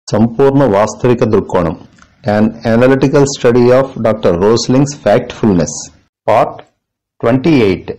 సంపూర్ణ వాస్తవిక దృక్కోణం an analytical study of Dr. Rosling's Factfulness Part 28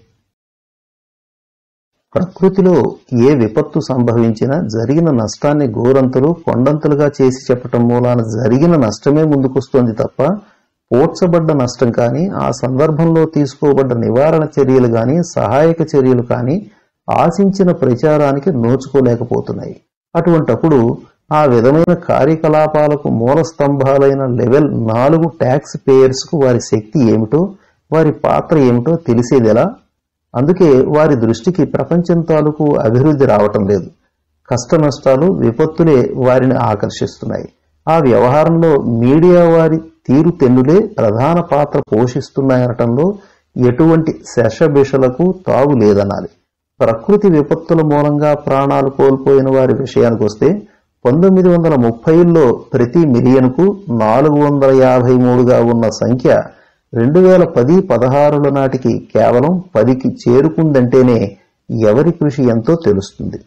ప్రకృతిలో ఏ విపత్తు సంభవించినా జరిగిన నష్టాన్ని గోరంతులు కొండంతులుగా చేసి చెప్పటం మూలాన జరిగిన నష్టమే ముందుకొస్తోంది తప్ప పోడ్చబడ్డ నష్టం కానీ ఆ సందర్భంలో తీసుకోబడ్డ నివారణ చర్యలు కానీ సహాయక చర్యలు కానీ ఆశించిన ప్రచారానికి నోచుకోలేకపోతున్నాయి అటువంటప్పుడు ఆ విధమైన కార్యకలాపాలకు మూల స్తంభాలైన లెవెల్ నాలుగు ట్యాక్స్ పేయర్స్ కు వారి శక్తి ఏమిటో వారి పాత్ర ఏమిటో తెలిసేదెలా అందుకే వారి దృష్టికి ప్రపంచం తాలూకు అభివృద్ధి రావటం లేదు కష్ట నష్టాలు విపత్తులే వారిని ఆకర్షిస్తున్నాయి ఆ వ్యవహారంలో మీడియా వారి తీరు తెన్నులే ప్రధాన పాత్ర పోషిస్తున్నాయనటంలో ఎటువంటి శశబిషలకు తావు లేదనాలి ప్రకృతి విపత్తుల మూలంగా ప్రాణాలు కోల్పోయిన వారి విషయానికి వస్తే పంతొమ్మిది వందల ముప్పైలో ప్రతి మిలియన్కు నాలుగు వందల యాభై మూడుగా ఉన్న సంఖ్య రెండు వేల పది పదహారుల నాటికి కేవలం పదికి చేరుకుందంటేనే ఎవరి కృషి ఎంతో తెలుస్తుంది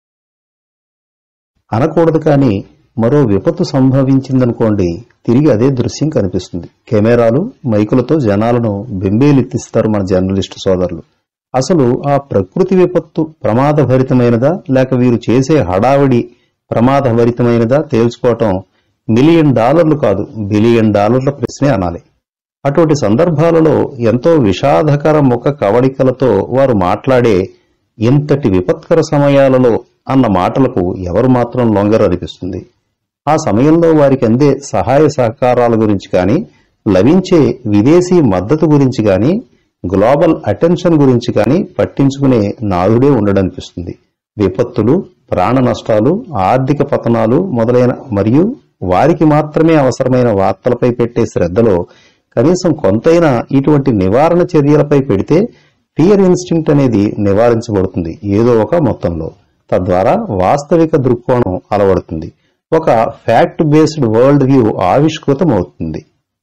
అనకూడదు కానీ మరో విపత్తు సంభవించిందనుకోండి తిరిగి అదే దృశ్యం కనిపిస్తుంది కెమెరాలు మైకులతో జనాలను బెంబేలెత్తిస్తారు మన జర్నలిస్టు సోదరులు అసలు ఆ ప్రకృతి విపత్తు ప్రమాదభరితమైనదా లేక వీరు చేసే హడావిడి ప్రమాదభరితమైనదా తేల్చుకోవటం మిలియన్ డాలర్లు కాదు బిలియన్ డాలర్ల ప్రశ్నే అనాలి అటువంటి సందర్భాలలో ఎంతో విషాదకర ముఖ కవళికలతో వారు మాట్లాడే ఇంతటి విపత్కర సమయాలలో అన్న మాటలకు ఎవరు మాత్రం లొంగరనిపిస్తుంది ఆ సమయంలో వారికి అందే సహాయ సహకారాల గురించి కానీ లభించే విదేశీ మద్దతు గురించి కానీ గ్లోబల్ అటెన్షన్ గురించి కానీ పట్టించుకునే నాదుడే ఉండడనిపిస్తుంది విపత్తులు ప్రాణ నష్టాలు ఆర్థిక పతనాలు మొదలైన మరియు వారికి మాత్రమే అవసరమైన వార్తలపై పెట్టే శ్రద్ధలో కనీసం కొంతైనా ఇటువంటి నివారణ చర్యలపై పెడితే ఫియర్ ఇన్స్టింక్ట్ అనేది నివారించబడుతుంది ఏదో ఒక మొత్తంలో తద్వారా వాస్తవిక దృక్కోణం అలవడుతుంది ఒక ఫ్యాక్ట్ బేస్డ్ వరల్డ్ వ్యూ ఆవిష్కృతం అవుతుంది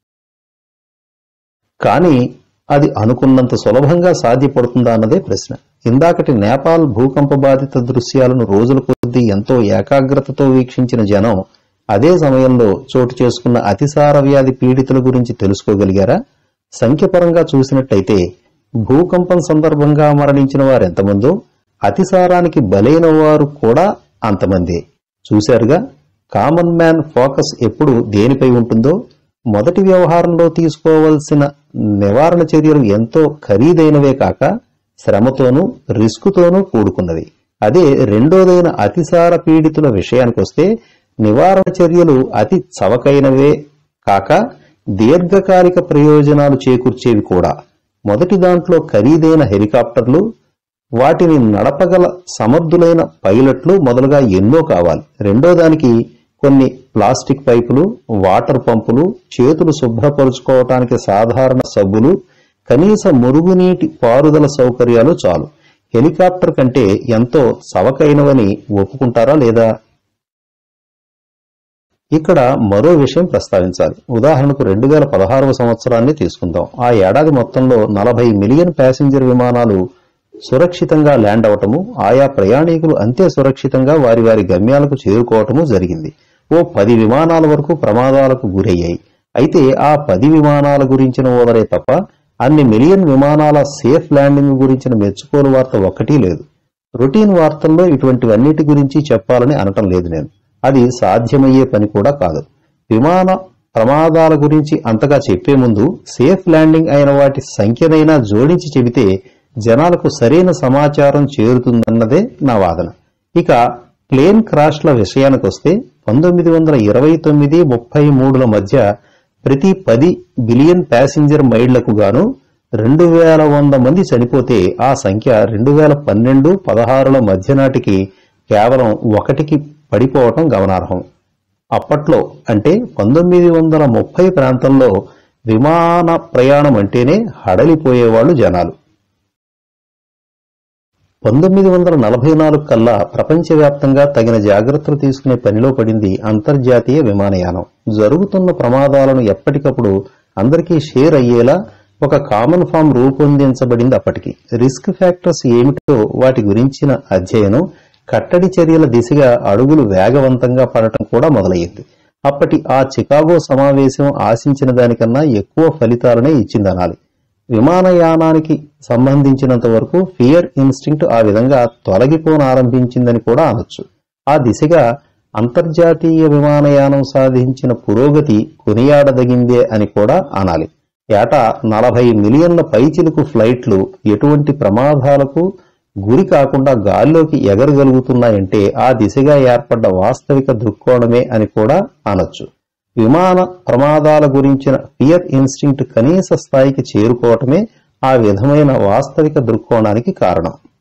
కానీ అది అనుకున్నంత సులభంగా సాధ్యపడుతుందా అన్నదే ప్రశ్న ఇందాకటి నేపాల్ భూకంప బాధిత దృశ్యాలను రోజుల కొద్దీ ఎంతో ఏకాగ్రతతో వీక్షించిన జనం అదే సమయంలో చోటు చేసుకున్న అతిసార వ్యాధి పీడితుల గురించి తెలుసుకోగలిగారా సంఖ్యపరంగా చూసినట్టయితే భూకంపం సందర్భంగా మరణించిన వారెంతమందో అతిసారానికి బలైన వారు కూడా అంతమందే చూశారుగా కామన్ మ్యాన్ ఫోకస్ ఎప్పుడు దేనిపై ఉంటుందో మొదటి వ్యవహారంలో తీసుకోవలసిన నివారణ చర్యలు ఎంతో ఖరీదైనవే కాక శ్రమతోనూ రిస్కుతోనూ కూడుకున్నవి అదే రెండోదైన అతిసార పీడితుల విషయానికొస్తే నివారణ చర్యలు అతి చవకైనవే కాక దీర్ఘకాలిక ప్రయోజనాలు చేకూర్చేవి కూడా మొదటి దాంట్లో ఖరీదైన హెలికాప్టర్లు వాటిని నడపగల సమర్థులైన పైలట్లు మొదలుగా ఎన్నో కావాలి రెండో దానికి కొన్ని ప్లాస్టిక్ పైపులు వాటర్ పంపులు చేతులు శుభ్రపరుచుకోవటానికి సాధారణ సబ్బులు కనీస మురుగునీటి పారుదల సౌకర్యాలు చాలు హెలికాప్టర్ కంటే ఎంతో సవకైనవని ఒప్పుకుంటారా లేదా ఇక్కడ మరో విషయం ప్రస్తావించాలి ఉదాహరణకు రెండు వేల పదహారవ సంవత్సరాన్ని తీసుకుందాం ఆ ఏడాది మొత్తంలో నలభై మిలియన్ ప్యాసింజర్ విమానాలు సురక్షితంగా ల్యాండ్ అవటము ఆయా ప్రయాణికులు అంతే సురక్షితంగా వారి వారి గమ్యాలకు చేరుకోవటము జరిగింది ఓ పది విమానాల వరకు ప్రమాదాలకు గురయ్యాయి అయితే ఆ పది విమానాల గురించిన ఓదరే తప్ప అన్ని మిలియన్ విమానాల సేఫ్ ల్యాండింగ్ గురించిన మెచ్చుకోలు వార్త ఒక్కటీ లేదు రొటీన్ వార్తల్లో ఇటువంటివన్నిటి గురించి చెప్పాలని అనటం లేదు నేను అది సాధ్యమయ్యే పని కూడా కాదు విమాన ప్రమాదాల గురించి అంతగా చెప్పే ముందు సేఫ్ ల్యాండింగ్ అయిన వాటి సంఖ్యనైనా జోడించి చెబితే జనాలకు సరైన సమాచారం చేరుతుందన్నదే నా వాదన ఇక ప్లేన్ క్రాష్ల విషయానికొస్తే పంతొమ్మిది వందల ఇరవై తొమ్మిది ముప్పై మూడుల మధ్య ప్రతి పది బిలియన్ ప్యాసింజర్ మైళ్లకు గాను రెండు వేల వంద మంది చనిపోతే ఆ సంఖ్య రెండు వేల పన్నెండు పదహారుల మధ్య నాటికి కేవలం ఒకటికి పడిపోవటం గమనార్హం అప్పట్లో అంటే పంతొమ్మిది వందల ముప్పై ప్రాంతంలో విమాన ప్రయాణం అంటేనే హడలిపోయేవాళ్లు జనాలు పంతొమ్మిది వందల నలభై నాలుగు కల్లా ప్రపంచవ్యాప్తంగా తగిన జాగ్రత్తలు తీసుకునే పనిలో పడింది అంతర్జాతీయ విమానయానం జరుగుతున్న ప్రమాదాలను ఎప్పటికప్పుడు అందరికీ షేర్ అయ్యేలా ఒక కామన్ ఫామ్ రూపొందించబడింది అప్పటికి రిస్క్ ఫ్యాక్టర్స్ ఏమిటో వాటి గురించిన అధ్యయనం కట్టడి చర్యల దిశగా అడుగులు వేగవంతంగా పడటం కూడా మొదలయ్యింది అప్పటి ఆ చికాగో సమావేశం ఆశించిన దానికన్నా ఎక్కువ ఫలితాలనే ఇచ్చిందనాలి విమానయానానికి సంబంధించినంత వరకు ఫియర్ ఇన్స్టింక్ట్ ఆ విధంగా తొలగిపోనారంభించిందని కూడా అనొచ్చు ఆ దిశగా అంతర్జాతీయ విమానయానం సాధించిన పురోగతి కొనియాడదగిందే అని కూడా అనాలి ఏటా నలభై మిలియన్ల పైచిలుకు ఫ్లైట్లు ఎటువంటి ప్రమాదాలకు గురి కాకుండా గాల్లోకి ఎగరగలుగుతున్నాయంటే ఆ దిశగా ఏర్పడ్డ వాస్తవిక దృక్కోణమే అని కూడా అనొచ్చు విమాన ప్రమాదాల గురించిన ఫియర్ ఇన్స్టింక్ట్ కనీస స్థాయికి చేరుకోవటమే ఆ విధమైన వాస్తవిక దృక్కోణానికి కారణం